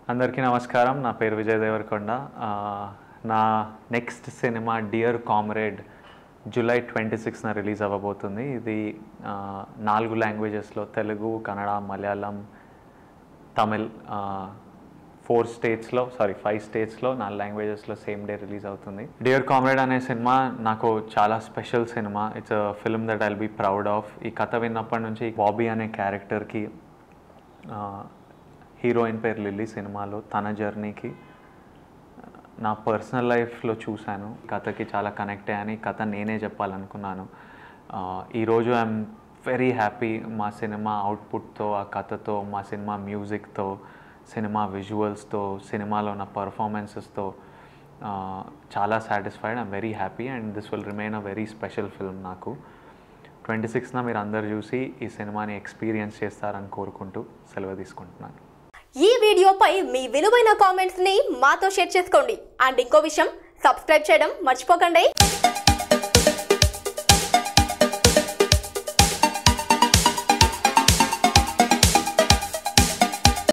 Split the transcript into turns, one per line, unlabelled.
అందరికీ నమస్కారం నా పేరు విజయ్ దేవరకొండ ఆ, నా next cinema Dear Comrade July twenty సిక్స్న రిలీజ్ అవ్వబోతుంది ఇది ఆ, నాలుగు లాంగ్వేజెస్లో తెలుగు కన్నడ మలయాళం తమిళ్ ఫోర్ స్టేట్స్లో సారీ ఫైవ్ స్టేట్స్లో నాలుగు లాంగ్వేజెస్లో సేమ్ డే రిలీజ్ అవుతుంది డియర్ కామ్రేడ్ అనే సినిమా నాకు చాలా special cinema it's film that I'll be proud of ఈ కథ విన్నప్పటి నుంచి బాబీ అనే క్యారెక్టర్కి హీరోయిన్ పేరు లిల్లీ సినిమాలో తన జర్నీకి నా పర్సనల్ లైఫ్లో చూశాను కథకి చాలా కనెక్ట్ అయ్యాను ఈ కథ నేనే చెప్పాలనుకున్నాను ఆ, ఈరోజు ఐఎమ్ వెరీ హ్యాపీ మా సినిమా అవుట్పుట్తో ఆ కథతో మా సినిమా మ్యూజిక్తో సినిమా విజువల్స్తో సినిమాలో ఉన్న పర్ఫార్మెన్సెస్తో చాలా satisfied I'm very happy and this will remain a very special film నాకు ట్వంటీ సిక్స్న మీరు అందరు చూసి ఈ సినిమాని ఎక్స్పీరియన్స్ చేస్తారని కోరుకుంటూ సెలవు తీసుకుంటున్నాను
ఈ వీడియోపై మీ విలువైన కామెంట్స్ ని మాతో షేర్ చేసుకోండి అండ్ ఇంకో విషయం సబ్స్క్రైబ్ చేయడం మర్చిపోకండి